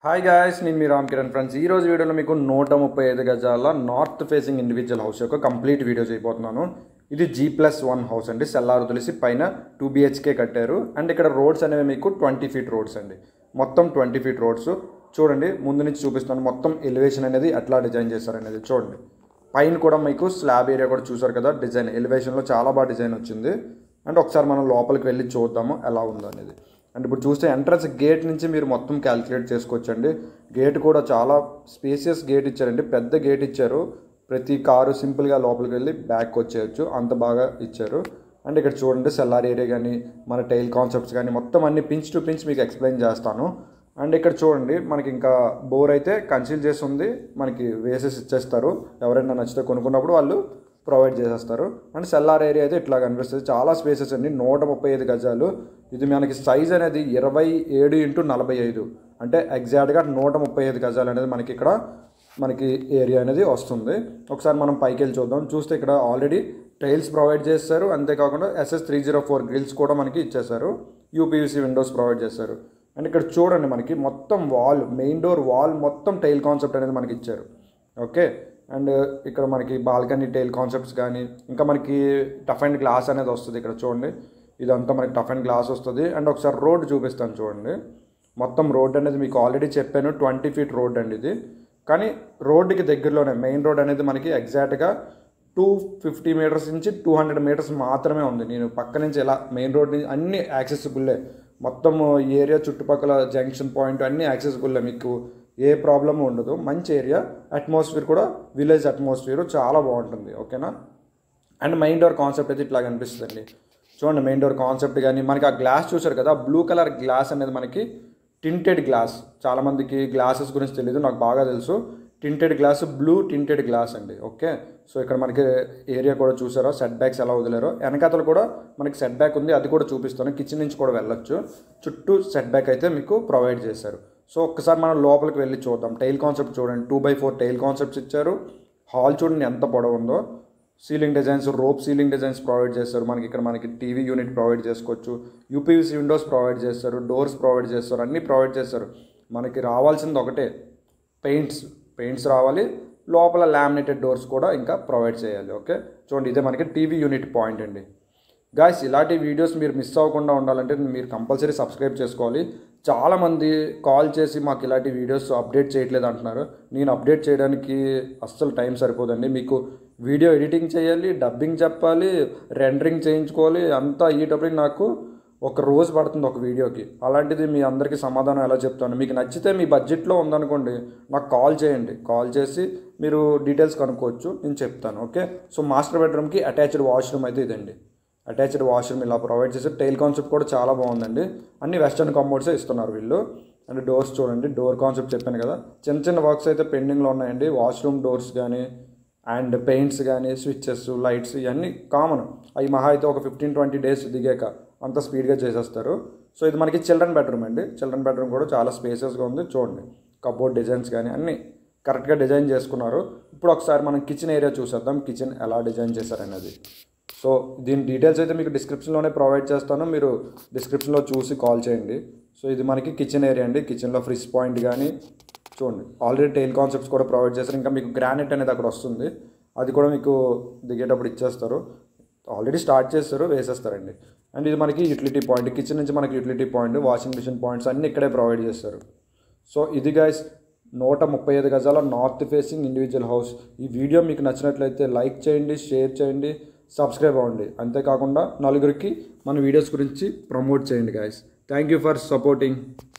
hi guys నేను మీ Ram Kiran friends ఈ రోజు వీడియోలో మీకు నూట ముప్పై ఐదు గజాల నార్త్ ఫేసింగ్ ఇండివిజువల్ హౌస్ యొక్క కంప్లీట్ వీడియో చేయబోతున్నాను ఇది జీ ప్లస్ వన్ హౌస్ అండి సెల్లారు తెలిసి పైన టూ బిహెచ్కే కట్టారు అండ్ ఇక్కడ రోడ్స్ అనేవి మీకు ట్వంటీ ఫీట్ రోడ్స్ అండి మొత్తం ట్వంటీ ఫీట్ రోడ్స్ చూడండి ముందు నుంచి చూపిస్తాను మొత్తం ఎలివేషన్ అనేది ఎట్లా డిజైన్ చేశారనేది చూడండి పైన కూడా మీకు స్లాబ్ ఏరియా కూడా చూసారు కదా డిజైన్ ఎలివేషన్లో చాలా బాగా డిజైన్ వచ్చింది అండ్ ఒకసారి మనం లోపలికి వెళ్ళి చూద్దాము ఎలా ఉందో అనేది అండ్ ఇప్పుడు చూస్తే ఎంట్రన్స్ గేట్ నుంచి మీరు మొత్తం క్యాలిక్యులేట్ చేసుకోవచ్చండి గేట్ కూడా చాలా స్పేసియస్ గేట్ ఇచ్చారండి పెద్ద గేట్ ఇచ్చారు ప్రతి కారు సింపుల్గా లోపలికి వెళ్ళి బ్యాక్ వచ్చేయచ్చు అంత బాగా ఇచ్చారు అండ్ ఇక్కడ చూడండి సెల్లార్ ఏరియా కానీ మన టైల్ కాన్సెప్ట్స్ కానీ మొత్తం అన్ని పించ్ టు పించ్ మీకు ఎక్స్ప్లెయిన్ చేస్తాను అండ్ ఇక్కడ చూడండి మనకి ఇంకా బోర్ అయితే కన్సీల్ చేసి ఉంది మనకి వేసేసి ఇచ్చేస్తారు ఎవరైనా నచ్చితే కొనుక్కున్నప్పుడు వాళ్ళు ప్రొవైడ్ చేసేస్తారు అండ్ సెల్లార్ ఏరియా అయితే ఇట్లా కనిపిస్తుంది చాలా స్పేసెస్ అండి నూట ముప్పై ఐదు గజాలు ఇది మనకి సైజ్ అనేది ఇరవై ఏడు ఇంటూ నలభై ఐదు అంటే ఎగ్జాక్ట్గా నూట ముప్పై ఐదు గజాలు అనేది మనకి ఇక్కడ మనకి ఏరియా అనేది వస్తుంది ఒకసారి మనం పైకి వెళ్ళి చూద్దాం చూస్తే ఇక్కడ ఆల్రెడీ టైల్స్ ప్రొవైడ్ చేస్తారు అంతేకాకుండా SS three zero four grills కూడా మనకి ఇచ్చేసారు యూపీయూసీ విండోస్ ప్రొవైడ్ చేస్తారు అండ్ ఇక్కడ చూడండి మనకి మొత్తం వాల్ మెయిన్ డోర్ వాల్ మొత్తం టైల్ కాన్సెప్ట్ అనేది మనకి ఇచ్చారు ఓకే అండ్ ఇక్కడ మనకి బాల్కనీ టైల్ కాన్సెప్ట్స్ కానీ ఇంకా మనకి టఫ్ అండ్ గ్లాస్ అనేది వస్తుంది ఇక్కడ చూడండి ఇదంతా మనకి టఫ్ అండ్ గ్లాస్ వస్తుంది అండ్ ఒకసారి రోడ్ చూపిస్తాను చూడండి మొత్తం రోడ్ అనేది మీకు ఆల్రెడీ చెప్పాను ట్వంటీ ఫీట్ రోడ్ అండి ఇది కానీ రోడ్డుకి దగ్గరలోనే మెయిన్ రోడ్ అనేది మనకి ఎగ్జాక్ట్గా టూ ఫిఫ్టీ మీటర్స్ నుంచి టూ హండ్రెడ్ మీటర్స్ మాత్రమే ఉంది నేను పక్క నుంచి ఇలా మెయిన్ రోడ్ నుంచి అన్ని యాక్సెసిబుల్లే మొత్తం ఈ ఏరియా చుట్టుపక్కల జంక్షన్ పాయింట్ అన్నీ యాక్సెసిబుల్లే మీకు ఏ ప్రాబ్లమ్ ఉండదు మంచి ఏరియా అట్మాస్ఫియర్ కూడా విలేజ్ అట్మాస్ఫియర్ చాలా బాగుంటుంది ఓకేనా అండ్ మెయిన్ డోర్ కాన్సెప్ట్ అయితే ఇట్లా కనిపిస్తుందండి చూడండి మెయిన్ డోర్ కాన్సెప్ట్ కానీ మనకి ఆ గ్లాస్ చూసారు కదా బ్లూ కలర్ గ్లాస్ అనేది మనకి టింటెడ్ గ్లాస్ చాలామందికి గ్లాసెస్ గురించి తెలియదు నాకు బాగా తెలుసు tinted glass blue tinted glass అండి ఓకే సో ఇక్కడ మనకి ఏరియా కూడా చూసారో సెట్ బ్యాక్స్ ఎలా వదిలేరో వెనకాతలు కూడా మనకి సెట్ బ్యాక్ ఉంది అది కూడా చూపిస్తాను కిచెన్ నుంచి కూడా వెళ్ళొచ్చు చుట్టూ సెట్ బ్యాక్ అయితే మీకు ప్రొవైడ్ చేశారు సో ఒక్కసారి మనం లోపలికి వెళ్ళి చూద్దాం టైల్ కాన్సెప్ట్ చూడండి two by four tile concepts ఇచ్చారు హాల్ చూడండి ఎంత పొడవు ఉందో ceiling designs rope ceiling designs provide చేస్తారు మనకి ఇక్కడ మనకి టీవీ యూనిట్ ప్రొవైడ్ చేసుకోవచ్చు యూపీవీసీ విండోస్ ప్రొవైడ్ చేస్తారు డోర్స్ ప్రొవైడ్ చేస్తారు అన్నీ ప్రొవైడ్ చేస్తారు మనకి రావాల్సింది ఒకటే పెయింట్స్ పెయింట్స్ రావాలి లోపల లామినేటెడ్ డోర్స్ కూడా ఇంకా ప్రొవైడ్ చేయాలి ఓకే చూడండి ఇదే మనకి టీవీ యూనిట్ పాయింట్ అండి గాయస్ ఇలాంటి వీడియోస్ మీరు మిస్ అవ్వకుండా ఉండాలంటే మీరు కంపల్సరీ సబ్స్క్రైబ్ చేసుకోవాలి చాలామంది కాల్ చేసి మాకు ఇలాంటి వీడియోస్ అప్డేట్ చేయట్లేదు అంటున్నారు నేను అప్డేట్ చేయడానికి అస్సలు టైం సరిపోదండి మీకు వీడియో ఎడిటింగ్ చేయాలి డబ్బింగ్ చెప్పాలి రెండరింగ్ చేయించుకోవాలి అంతా అయ్యేటప్పటికి నాకు ఒక రోజు పడుతుంది ఒక వీడియోకి అలాంటిది మీ అందరికీ సమాధానం ఎలా చెప్తాను మీకు నచ్చితే మీ బడ్జెట్లో ఉందనుకోండి నాకు కాల్ చేయండి కాల్ చేసి మీరు డీటెయిల్స్ కనుక్కోవచ్చు నేను చెప్తాను ఓకే సో మాస్టర్ బెడ్రూమ్కి అటాచ్డ్ వాష్రూమ్ అయితే ఇదండి అటాచ్డ్ వాష్రూమ్ ఇలా ప్రొవైడ్ చేసి టైల్ కాన్సెప్ట్ కూడా చాలా బాగుందండి అన్ని వెస్టర్న్ కాంపౌండ్సే ఇస్తున్నారు వీళ్ళు అండ్ డోర్స్ చూడండి డోర్ కాన్సెప్ట్ చెప్పాను కదా చిన్న చిన్న వర్క్స్ అయితే పెండింగ్లో ఉన్నాయండి వాష్రూమ్ డోర్స్ కానీ అండ్ పెయింట్స్ కానీ స్విచ్చెస్ లైట్స్ ఇవన్నీ కామన్ అవి మహా అయితే ఒక ఫిఫ్టీన్ ట్వంటీ డేస్ దిగాక అంత స్పీడ్గా చేసేస్తారు సో ఇది మనకి చిల్డ్రన్ బెడ్రూమ్ అండి చిల్డ్రన్ బెడ్రూమ్ కూడా చాలా స్పేసెస్గా ఉంది చూడండి కబోర్డ్ డిజైన్స్ కానీ అన్నీ కరెక్ట్గా డిజైన్ చేసుకున్నారు ఇప్పుడు ఒకసారి మనం కిచెన్ ఏరియా చూసేద్దాం కిచెన్ ఎలా డిజైన్ చేశారనేది సో దీని డీటెయిల్స్ అయితే మీకు డిస్క్రిప్షన్లోనే ప్రొవైడ్ చేస్తాను మీరు డిస్క్రిప్షన్లో చూసి కాల్ చేయండి సో ఇది మనకి కిచెన్ ఏరియా అండి కిచెన్లో ఫ్రిడ్జ్ పాయింట్ కానీ చూడండి ఆల్రెడీ టైల్ కాన్సెప్ట్స్ కూడా ప్రొవైడ్ చేస్తారు ఇంకా మీకు గ్రానైట్ అనేది అక్కడ వస్తుంది అది కూడా మీకు దిగేటప్పుడు ఇచ్చేస్తారు ఆల్రెడీ స్టార్ట్ చేస్తారు వేసేస్తారండి అండ్ ఇది మనకి యూటిలిటీ పాయింట్ కిచెన్ నుంచి మనకి utility point washing machine points అన్నీ ఇక్కడే ప్రొవైడ్ చేస్తారు సో ఇది గైస్ నూట ముప్పై ఐదు గజాల నార్త్ ఫేసింగ్ ఇండివిజువల్ హౌస్ ఈ వీడియో మీకు నచ్చినట్లయితే లైక్ చేయండి షేర్ చేయండి సబ్స్క్రైబ్ అవ్వండి అంతేకాకుండా నలుగురికి మన వీడియోస్ గురించి ప్రమోట్ చేయండి guys thank you for supporting